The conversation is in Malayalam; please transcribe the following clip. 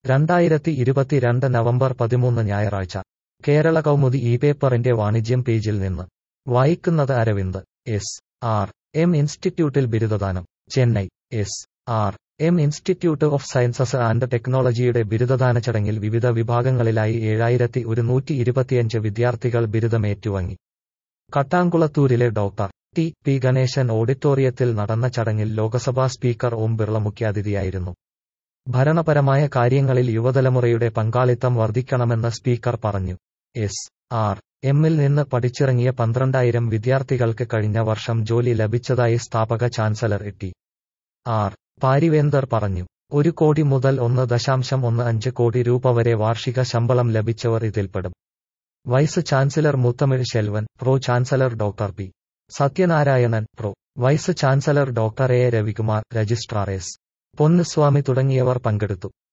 രണ്ടായിരത്തി ഇരുപത്തിരണ്ട് നവംബർ പതിമൂന്ന് ഞായറാഴ്ച കേരള കൗമുദി ഈ പേപ്പറിന്റെ വാണിജ്യം പേജിൽ നിന്ന് വായിക്കുന്നത് അരവിന്ദ് എസ് ആർ എം ഇൻസ്റ്റിറ്റ്യൂട്ടിൽ ബിരുദദാനം Chennai S R M institute of sciences and ടെക്നോളജിയുടെ ബിരുദദാന ചടങ്ങിൽ വിവിധ വിഭാഗങ്ങളിലായി ഏഴായിരത്തി ഒരുന്നൂറ്റി ഇരുപത്തിയഞ്ച് വിദ്യാർത്ഥികൾ ബിരുദമേറ്റുവാങ്ങി കട്ടാങ്കുളത്തൂരിലെ ഡോക്ടർ ടി പി ഗണേശൻ ഓഡിറ്റോറിയത്തിൽ നടന്ന ചടങ്ങിൽ ലോക്സഭാ സ്പീക്കർ ഓം ബിർള മുഖ്യാതിഥിയായിരുന്നു ഭരണപരമായ കാര്യങ്ങളിൽ യുവതലമുറയുടെ പങ്കാളിത്തം വർദ്ധിക്കണമെന്ന് സ്പീക്കർ പറഞ്ഞു എസ് ആർ എമ്മിൽ നിന്ന് പഠിച്ചിറങ്ങിയ പന്ത്രണ്ടായിരം വിദ്യാർത്ഥികൾക്ക് കഴിഞ്ഞ വർഷം ജോലി ലഭിച്ചതായി സ്ഥാപക ചാൻസലർ ടി ആർ പാരിവേന്ദർ പറഞ്ഞു ഒരു കോടി മുതൽ ഒന്ന് ദശാംശം ഒന്ന് അഞ്ച് കോടി രൂപ വരെ വാർഷിക ശമ്പളം ലഭിച്ചവർ ഇതിൽപ്പെടും vice chancellor Muthamizh Selvan pro chancellor doctor P Sathyanarayanan pro vice chancellor doctor A Ravikumar registrar S Ponnuswamy തുടങ്ങിയവർ പങ്കെടുത്തു